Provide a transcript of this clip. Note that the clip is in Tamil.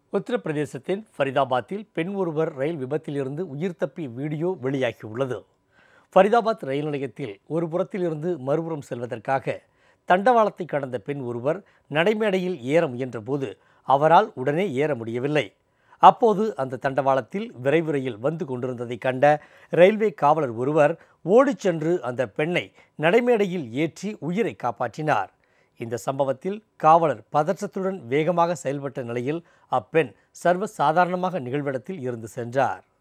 உத்தரப்பிரதேசத்தின் ஃபரிதாபாத்தில் பெண் ஒருவர் ரயில் விபத்திலிருந்து உயிர் தப்பி வீடியோ வெளியாகியுள்ளது ஃபரிதாபாத் ரயில் நிலையத்தில் ஒரு புறத்திலிருந்து மறுபுறம் செல்வதற்காக தண்டவாளத்தை கடந்த பெண் ஒருவர் நடைமேடையில் ஏற முயன்றபோது அவரால் உடனே ஏற முடியவில்லை அப்போது அந்த தண்டவாளத்தில் விரைவு ரயில் வந்து கொண்டிருந்ததை கண்ட ரயில்வே காவலர் ஒருவர் ஓடிச் சென்று அந்த பெண்ணை நடைமேடையில் ஏற்றி உயிரை காப்பாற்றினார் இந்த சம்பவத்தில் காவலர் பதற்றத்துடன் வேகமாக செயல்பட்ட நிலையில் அப்பெண் சர்வ சாதாரணமாக நிகழ்விடத்தில் இருந்து சென்றார்